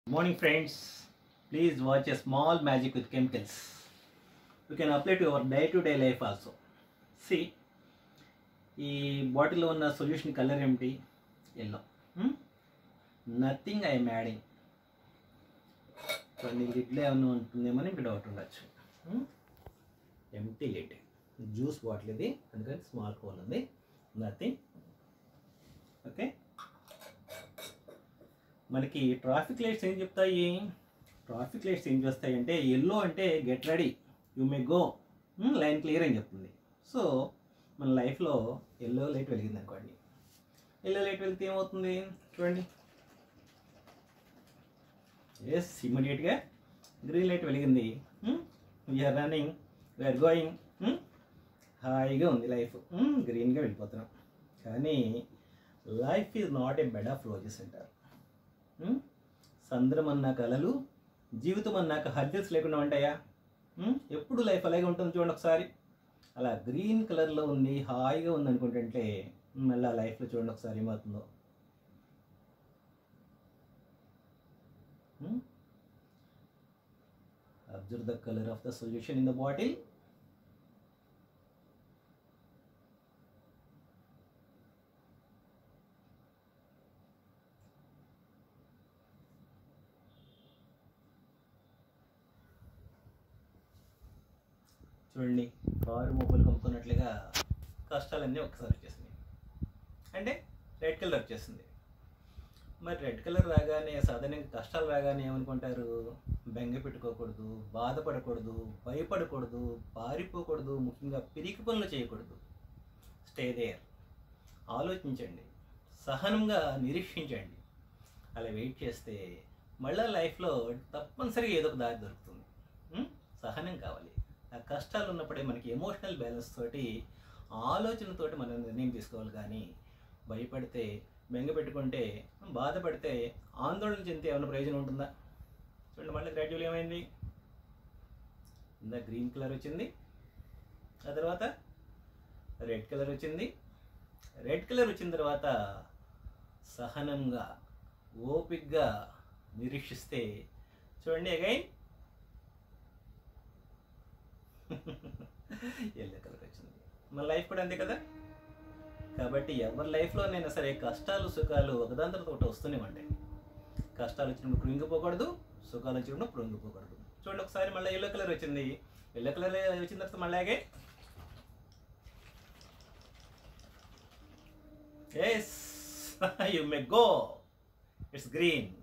Morning friends, please watch a small magic with chemicals. You can apply to your day-to-day life also. See, ఈ బాటిల్లో ఉన్న solution colour ఏమిటి yellow nothing I'm adding కొన్ని లిడ్లో ఏమైనా ఉంటుందేమో మీకు డౌట్ ఉండొచ్చు ఎంటీ లిడ్ జ్యూస్ బాటిల్ ఇది అందుకని స్మాల్ హోల్ ఉంది నథింగ్ ఓకే మనకి ట్రాఫిక్ లైట్స్ ఏం చెప్తాయి ట్రాఫిక్ లైట్స్ ఏం చేస్తాయి అంటే ఎల్లో అంటే get ready you may go line clear అని చెప్తుంది సో మన లైఫ్లో ఎల్లో లైట్ వెలిగింది అనుకోండి ఎల్లో లైట్ వెలిగితే ఏమవుతుంది చూడండి ఎస్ ఇమ్మీడియట్గా గ్రీన్ లైట్ వెలిగింది వీఆర్ రన్నింగ్ వీఆర్ గోయింగ్ హాయిగా ఉంది లైఫ్ గ్రీన్గా వెళ్ళిపోతున్నాం కానీ life is not a bed of roses అంటారు ఉమ్, సంద్రం అన్నాక అలలు జీవితం అన్నాక హర్జల్స్ లేకుండా ఉంటాయా ఉమ్, ఎప్పుడు లైఫ్ అలాగే ఉంటుంది చూడండి ఒకసారి అలా గ్రీన్ కలర్లో ఉంది హాయిగా ఉంది అనుకుంటుంటే మళ్ళీ ఆ లైఫ్లో చూడండి ఒకసారి ఏమవుతుందో observe the colour of the solution in the bottle చూడండి కారు మొబైల్ కొనుక్కున్నట్లుగా కష్టాలన్నీ ఒకసారి వచ్చేసినాయి అంటే రెడ్ కలర్ వచ్చేసింది మరి రెడ్ కలర్ రాగానే సాధారణంగా కష్టాలు రాగానే ఏమనుకుంటారు బెంగ పెట్టుకోకూడదు బాధపడకూడదు భయపడకూడదు పారిపోకూడదు ముఖ్యంగా పిరికి పనులు చేయకూడదు స్టే దేర్ ఆలోచించండి సహనంగా నిరీక్షించండి అలా వెయిట్ చేస్తే మళ్ళీ లైఫ్లో తప్పనిసరిగా ఏదో ఒక దారి దొరుకుతుంది ఉం? సహనం కావాలి ఆ కష్టాలు ఉన్నప్పుడే మనకి ఎమోషనల్ బ్యాలెన్స్ తోటి ఆలోచనతోటి మనం నిర్ణయం తీసుకోవాలి కానీ భయపడితే బెంగ పెట్టుకుంటే బాధపడితే ఆందోళన చెందితే ఏమైనా ప్రయోజనం ఉంటుందా చూడండి మళ్ళీ గ్రాడ్యువల్ ఏమైంది ఇందా గ్రీన్ కలర్ వచ్చింది ఆ తర్వాత రెడ్ కలర్ వచ్చింది రెడ్ కలర్ వచ్చిన తర్వాత సహనంగా ఓపిక్గా నిరీక్షిస్తే చూడండి అగైన్ ఎల్లో కలర్ వచ్చింది మన లైఫ్ కూడా అంతే కదా కాబట్టి ఎవరి లైఫ్లోనైనా సరే కష్టాలు సుఖాలు ఒకదాని తర్వాత ఒకటి వస్తూనే ఉంటాయి కష్టాలు వచ్చినప్పుడు కృంగిపోకూడదు సుఖాలు వచ్చినప్పుడు కృంగిపోకూడదు చూడండి ఒకసారి మళ్ళీ ఎల్లో కలర్ వచ్చింది ఎల్లో కలర్ వచ్చిన తర్వాత మళ్ళీ yes you may go it's green